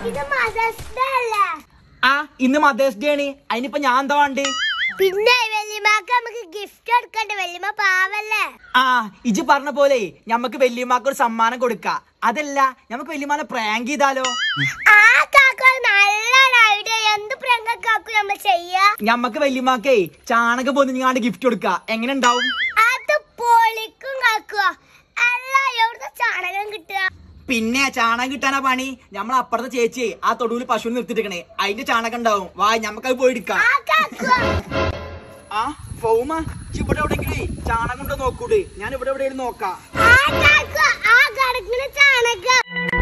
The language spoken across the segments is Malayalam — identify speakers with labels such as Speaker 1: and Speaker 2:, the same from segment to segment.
Speaker 1: ഇത് മദർസ് ഡേ അല്ലേ
Speaker 2: ആ ഇന്ന് മദേഴ്സ് ഡേ ആണ് അതിനിപ്പോ ഞാൻ എന്താ വേണ്ടേ
Speaker 1: പിന്നെ വല്യമാക്ക് നമുക്ക് ഗിഫ്റ്റ് കൊടുക്കണ്ടേ വല്യമ്മ പാവല്ലേ
Speaker 2: ആ ഇജ് പറഞ്ഞ പോലെ ഞമ്മക്ക് വല്യമ്മക്ക് ഒരു സമ്മാനം കൊടുക്ക അതല്ല നമുക്ക് വല്യമ്മാനെ പ്രാങ്ക് ചെയ്താലോ
Speaker 1: ആ കാക്കു അത് നല്ലൊരു ഐഡിയ എന്ത് പ്രംഗ കാക്കു നമ്മൾ ചെയ്യാ
Speaker 2: ഞമ്മക്ക് വല്യമ്മക്കേ ചാണകം പോന്ന് ഞാണ്ട് ഗിഫ്റ്റ് കൊടുക്ക എങ്ങനെ ഉണ്ടാവും
Speaker 1: അത് പൊളിക്കും കാക്കുക അല്ല എവിടുത്തെ ചാണകം കിട്ടുക
Speaker 2: പിന്നെ ചാണകം കിട്ടാനാ പണി നമ്മൾ അപ്പുറത്തെ ചേച്ചി ആ തൊടുവിൽ പശുവിനെ നിർത്തിട്ടിക്കണേ അതിന്റെ ചാണകം ഉണ്ടാവും വാ ഞമ്മക്കത് പോയി എടുക്കാം
Speaker 1: ആ കാക്കു
Speaker 2: ആ പൗമ ഇജ്ജ് ഇവിടെ എവിടെയെങ്കിലേ ചാണകം ഉണ്ടോ നോക്കൂടെ ഞാൻ ഇവിടെ എവിടെയും നോക്കാം
Speaker 1: ആ കാക്കു ആ കിടക്കുന്ന ചാണകം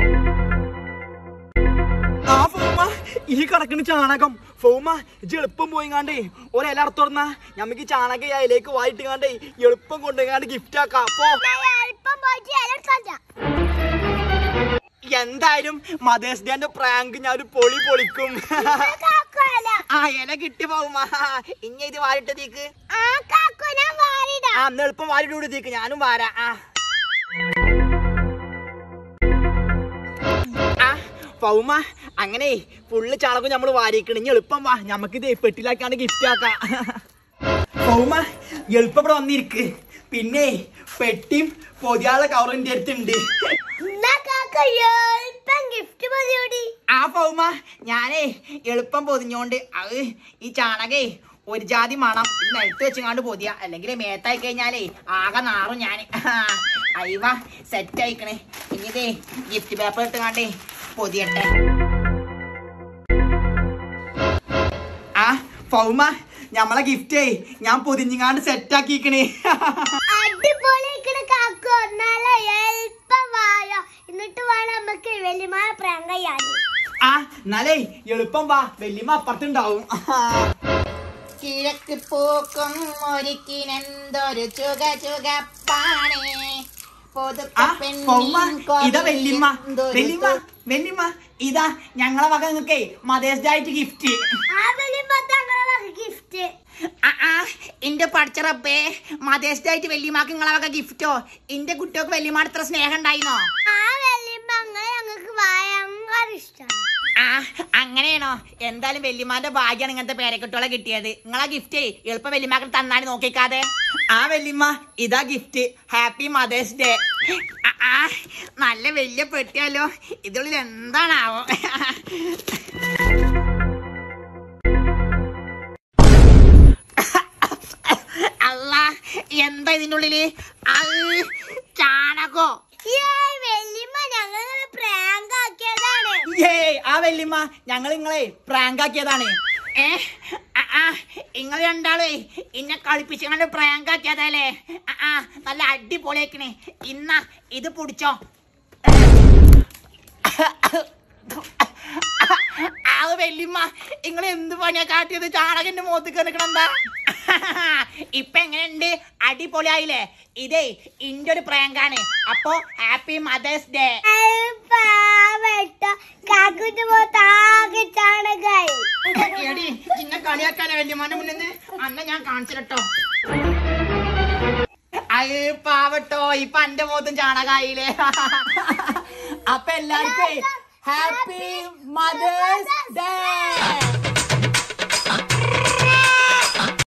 Speaker 2: ആ ഫൗമ ഈ കണക്കിന് ചാണകം ഫൗമ ഇജ്ജ് എളുപ്പം പോയിങ്ങാണ്ടേ ഒരില അറുത്തുറന്ന ഞമ്മക്ക് ഈ ചാണകം ഈ ഇലയിലേക്ക് വായിട്ടിങ്ങാണ്ടേ എളുപ്പം കൊണ്ടുപോയിങ്ങാണ്ട് ഗിഫ്റ്റ് ആക്കാം അപ്പോ
Speaker 1: ഞാൻ എളുപ്പം പോയിട്ട് ഇലക്കാണ്ട
Speaker 2: എന്തായാലും മദേഴ്സ് ഡേന്റെ പ്രാങ്ക് ഞാൻ ഒരു പൊളി പൊളിക്കും
Speaker 1: കാക്കു അല്ല
Speaker 2: ആ ഇല കിട്ടി ഫൗമ ഇനി ഇത് വാരിട്ടതീക്ക്
Speaker 1: ആ കാക്കു ഞാൻ വാരിടാം
Speaker 2: ആ അന്ന് എളുപ്പം വാരിട്ട് കൊടുത്തേക്ക് ഞാനും വാരാ ആ ആ, പൗമ അങ്ങനെ ഫുള്ള് ചാണകം നമ്മൾ വാരിക്കണം ഇനി എളുപ്പം വാ നമുക്ക് ഇത് പെട്ടിലാക്കാണ്ട് ഗിഫ്റ്റ് ആക്കാം പൗമ എളുപ്പം ഇവിടെ വന്നിരിക്ക് പിന്നെ പെട്ടിയും പൊതിയാളെ കവറിന്റെ അടുത്തുണ്ട്
Speaker 1: എന്നാ കാക്കു എളുപ്പം ഗിഫ്റ്റ് മതിയോടി
Speaker 2: ആ പൗമ ഞാനേ എളുപ്പം പൊതിഞ്ഞോണ്ട് അത് ഈ ചാണകേ ഒരു ജാതി മണം ഇത് നിലത്ത് വെച്ചങ്ങാണ്ട് പൊതിയ അല്ലെങ്കിൽ മേത്തായി കഴിഞ്ഞാലേ ആകെ നാറും ഞാൻ അയവ സെറ്റ് ആയിക്കണേ ഇനി ഇതേ ഗിഫ്റ്റ് പേപ്പർ ഇട്ടുകാണ്ടേ പൊതിയട്ടെ ആ പൗമ ഞമ്മളെ ഗിഫ്റ്റേ ഞാൻ പൊതിഞ്ഞങ്ങാണ്ട് സെറ്റ് ആക്കിക്കണേ
Speaker 1: അടിപൊളിയാക്കണ കാക്കു എന്നാലേ എളുപ്പം വായോ എന്നിട്ട് വേണം നമുക്ക് വലിയമായ പ്രാങ്ക ചെയ്യാൻ
Speaker 2: ആ എന്നാലേ എളുപ്പം വാ വല്യമ്മ അപ്പുറത്തുണ്ടാവും
Speaker 3: കിഴക്ക് പൂക്കും ഒരുക്കിനെന്തൊരു ചുക ചുകപ്പാണേ
Speaker 2: ആ പൗമ ഇതാ വല്യമ്മ വല്യമ്മ വല്യമ്മ ഇതാ ഞങ്ങളെ വക നിങ്ങക്കേ മദേഴ്സ് ഡേ ആയിട്ട് ഗിഫ്റ്റ്
Speaker 1: ആ വലിയമ്മ തങ്ങളെ ഗിഫ്റ്റ്
Speaker 3: ഇന്റെ പഠിച്ചറപ്പേ മതേശ് ആയിട്ട് വല്യമാക്ക് നിങ്ങളെ വക ഗിഫ്റ്റോ ഇന്റെ കുട്ടികൾക്ക് വല്യമാട് ഇത്ര സ്നേഹം ഉണ്ടായിന്നോ
Speaker 1: ആ വലിയമ്മ അങ്ങനെ ഞങ്ങൾക്ക് ഭയങ്കര ഇഷ്ടമാണ്
Speaker 3: ആ അങ്ങനെയാണോ എന്തായാലും വല്യമാന്റെ ഭാഗ്യാണ് ഇങ്ങനത്തെ പേരക്കുട്ടികളെ കിട്ടിയത് നിങ്ങളെ ഗിഫ്റ്റ് എളുപ്പം വല്യമാക്കൾ തന്നാണ് നോക്കിക്കാതെ
Speaker 2: ആ വല്യമ്മ ഇതാ ഗിഫ്റ്റ് ഹാപ്പി മദേഴ്സ് ഡേ
Speaker 3: ആ, ആ, നല്ല വലിയ പെട്ടിയല്ലോ ഇതിനുള്ളിൽ എന്താണാവോ അല്ല എന്താ ഇതിന്റെ ഉള്ളില് അത് ചാണകോ
Speaker 1: ഏ വലിയമ്മ ഞങ്ങൾ പ്രാങ്ക് ആക്കിയതാണ്
Speaker 2: ഏ ആ വല്യമ്മ ഞങ്ങൾ നിങ്ങളെ പ്രാങ്ക് ആക്കിയതാണ്
Speaker 3: ഏ ആ, ആ നിങ്ങൾ രണ്ടാളേ ഇന്നെ കളിപ്പിച്ചുകൊണ്ട് പ്രാങ്കാക്കിയതല്ലേ ആ, ആ നല്ല അടിപൊളിയാക്കണേ ഇന്ന ഇത് പിടിച്ചോ ആ വല്യമ്മ നിങ്ങൾ എന്ത് പണിയാ കാട്ടിയത് ചാണകന്റെ മുഖത്ത് കയറിക്കണെന്താ ഇപ്പൊ എങ്ങനെയുണ്ട് അടിപൊളിയായില്ലേ ഇതേ ഇന്റെ ഒരു പ്രാങ്കാണ് അപ്പൊ ഹാപ്പി മദേഴ്സ് ഡേ
Speaker 1: പാവട്ട കാക്കുന്റെ മുഖത്താകെ ചാണകായി
Speaker 3: എടി ഇന്നെ കളിയാക്കാനേ വല്യമ്മന്റെ മുന്നിൽ അന്ന് ഞാൻ കാണിച്ചിട്ടോ
Speaker 2: അത് പാവട്ടോ ഇപ്പൊ എന്റെ മുഖത്തും ചാണകായില്ലേ അപ്പൊ എല്ലാവർക്കും ഹാപ്പി മദേഴ്സ് ഡേ